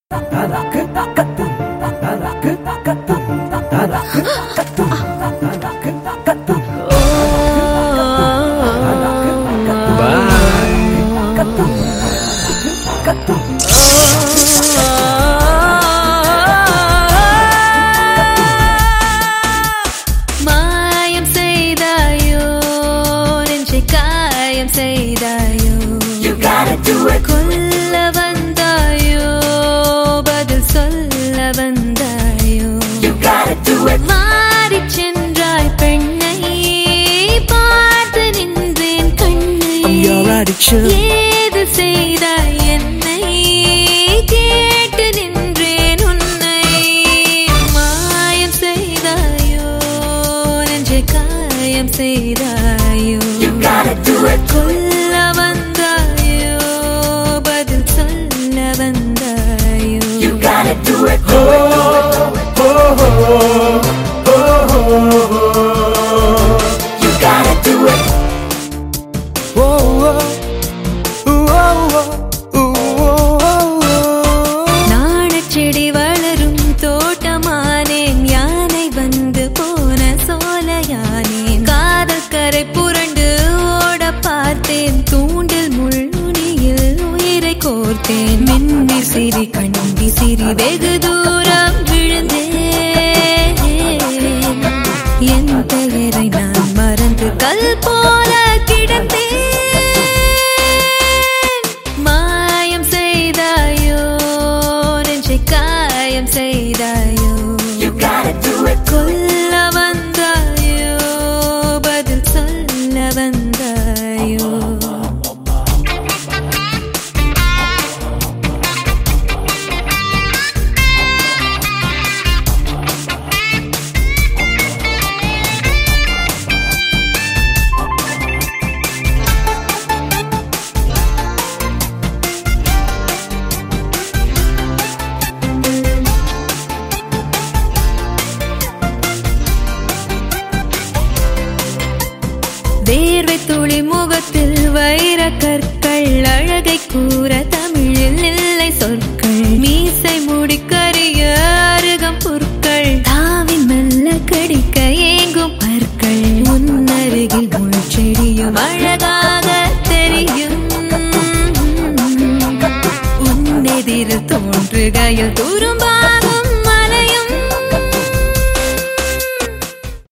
மாயம் செய்தாயோ நெஞ்சை காயம் செய்தாயோ கொல்ல வந்தாயோ பதில் சொல்ல வந்தாயோ மாறிச் சென்றாய் பெண்ணை பார்த்து நின்றேன் கண்ணை your addiction. ஏது செய்தாய் என்னை கேட்டு நின்றேன் உன்னை மாயம் செய்தாயோ நெஞ்சை காயம் செய்தாயோ கொல்ல வந்தாயோ பதில் சொல்ல வந்தாயோ நாணச்செடி வளரும் தோட்டமானேன் யானை வந்து போன சோலையானேன் காதல் கரை புரண்டு ஓட பார்த்தேன் தூண்டில் முள்ளுனியில் உயிரை கோர்த்தேன் மின்னி சிரி கண்டி சிரி வெகு தூரம் விழுந்தேன் என் பெயரை நான் மறந்து கல் போல கிடந்தேன் மாயம் செய்தாயோ நெஞ்சை காயம் செய்தாயோ கொல்ல வந்தாயோ பதில் சொல்ல வந்தாயோ வேர்வை துளி முகத்தில் வைர கற்கள் அழகை கூற தமிழில் இல்லை சொற்கள் மீசை முடிக்கரிய அருகம் புற்கள் தாவி மெல்ல கடிக்க ஏங்கும் பற்கள் முன்னருகில் முள்செடியும் அழகாக தெரியும் உன்னெதிரில் தோன்றுகையில் துரும்பாக